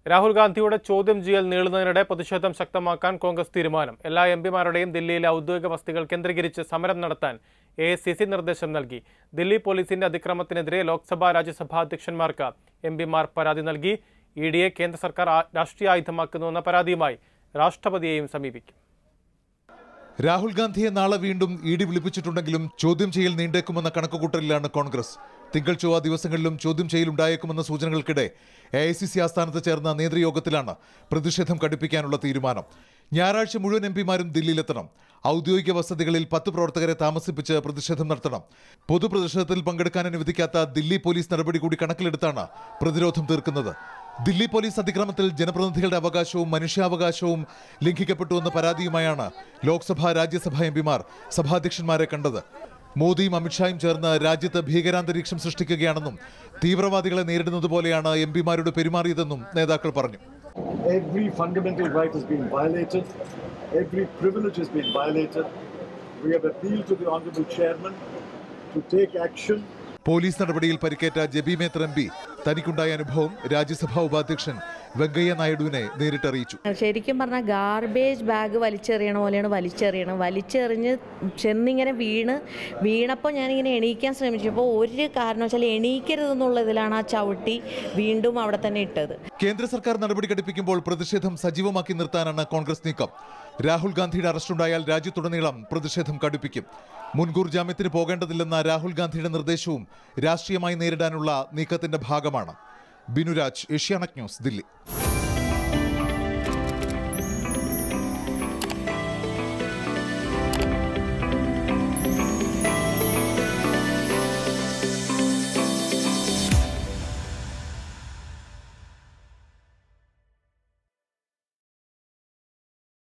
രാഹുൽ ഗാന്ധിയുടെ ചോദ്യം ചെയ്യൽ നീളുന്നതിനിടെ പ്രതിഷേധം ശക്തമാക്കാൻ കോൺഗ്രസ് തീരുമാനം എല്ലാ എം പിമാരുടെയും ദില്ലിയിലെ ഔദ്യോഗിക വസതികൾ കേന്ദ്രീകരിച്ച് സമരം നടത്താൻ എ ഐ സി സി നിർദ്ദേശം നൽകി ദില്ലി പോലീസിന്റെ അതിക്രമത്തിനെതിരെ ലോക്സഭാ രാജ്യസഭാ അധ്യക്ഷന്മാർക്ക് എം പിമാർ പരാതി നൽകി ഇ ഡിയെ കേന്ദ്ര സർക്കാർ ആ- രാഷ്ട്രീയ ആയുധമാക്കുന്നുവെന്ന പരാതിയുമായി രാഷ്ട്രപതിയെയും സമീപിക്കും രാഹുൽ ഗാന്ധിയെ നാളെ വീണ്ടും ഇ ഡി വിളിപ്പിച്ചിട്ടുണ്ടെങ്കിലും ചോദ്യം ചെയ്യൽ നീണ്ടേക്കുമെന്ന കണക്കുകൂട്ടലിലാണ് കോൺഗ്രസ് തിങ്കൾ ചൊവ്വ ദിവസങ്ങളിലും ചോദ്യം ചെയ്യൽ ഉണ്ടായേക്കുമെന്ന സൂചനകൾക്കിടെ എ ഐ സി സി ആസ്ഥാനത്ത് ചേർന്ന നേതൃയോഗത്തിലാണ് പ്രതിഷേധം കടുപ്പിക്കാനുള്ള തീരുമാനം ഞായറാഴ്ച മുഴുവൻ എം പിമാരും ദില്ലിയിലെത്തണം ഔദ്യോഗിക വസതികളിൽ പത്ത് പ്രവർത്തകരെ താമസിപ്പിച്ച് പ്രതിഷേധം നടത്തണം പൊതുപ്രതിഷേധത്തിൽ പങ്കെടുക്കാൻ അനുവദിക്കാത്ത ദില്ലി പോലീസ് നടപടി കൂടി കണക്കിലെടുത്താണ് പ്രതിരോധം തീർക്കുന്നത് ദില്ലി പോലീസ് അതിക്രമത്തിൽ ജനപ്രതിനിധികളുടെ അവകാശവും മനുഷ്യാവകാശവും ലംഘിക്കപ്പെട്ടുവെന്ന പരാതിയുമായാണ് ലോക്സഭ രാജ്യസഭ എംപിമാർ സഭാധ്യക്ഷന്മാരെ കണ്ടത് മോദിയും അമിത്ഷായും ചേർന്ന് രാജ്യത്ത് ഭീകരാന്തരീക്ഷം സൃഷ്ടിക്കുകയാണെന്നും തീവ്രവാദികളെ നേരിടുന്നത് പോലെയാണ് എംപിമാരോട് പെരുമാറിയതെന്നും നേതാക്കൾ പറഞ്ഞു Every fundamental right has been violated. Every privilege has been violated. We have appealed to the Honorable Chairman to take action police നടപടിയിൽ പരിക്കേറ്റ ജബി മേത്തർ എം പി തനിക്കുണ്ടായ അനുഭവം രാജ്യസഭാ ഉപാധ്യക്ഷൻ വെങ്കയ്യ നായിഡുവിനെ നേരിട്ടറിയിച്ചു ശരിക്കും പറഞ്ഞാൽ ഗാർബേജ് ബാഗ് വലിച്ചെറിയണ പോലെയാണ് വലിച്ചെറിയണം വലിച്ചെറിഞ്ഞ് ചെന്നിങ്ങനെ വീണ് വീണപ്പോൾ ഞാനിങ്ങനെ എണീക്കാൻ ശ്രമിച്ചപ്പോൾ ഒരു കാരണവശാൽ എണീക്കരുതെന്നുള്ളതിലാണ് ആ ചവിട്ടി വീണ്ടും അവിടെ തന്നെ ഇട്ടത് കേന്ദ്ര സർക്കാർ നടപടി ഘടിപ്പിക്കുമ്പോൾ പ്രതിഷേധം സജീവമാക്കി നിർത്താനാണ് കോൺഗ്രസ് നീക്കം രാഹുൽ ഗാന്ധിയുടെ അറസ്റ്റുണ്ടായാൽ രാജ്യത്തുടനീളം പ്രതിഷേധം കടുപ്പിക്കും മുൻകൂർ ജാമ്യത്തിന് പോകേണ്ടതില്ലെന്ന രാഹുൽ ഗാന്ധിയുടെ നിർദ്ദേശവും രാഷ്ട്രീയമായി നേരിടാനുള്ള നീക്കത്തിന്റെ ഭാഗമാണ് ബിനുരാജ് ഏഷ്യാനെറ്റ് ന്യൂസ് ദില്ലി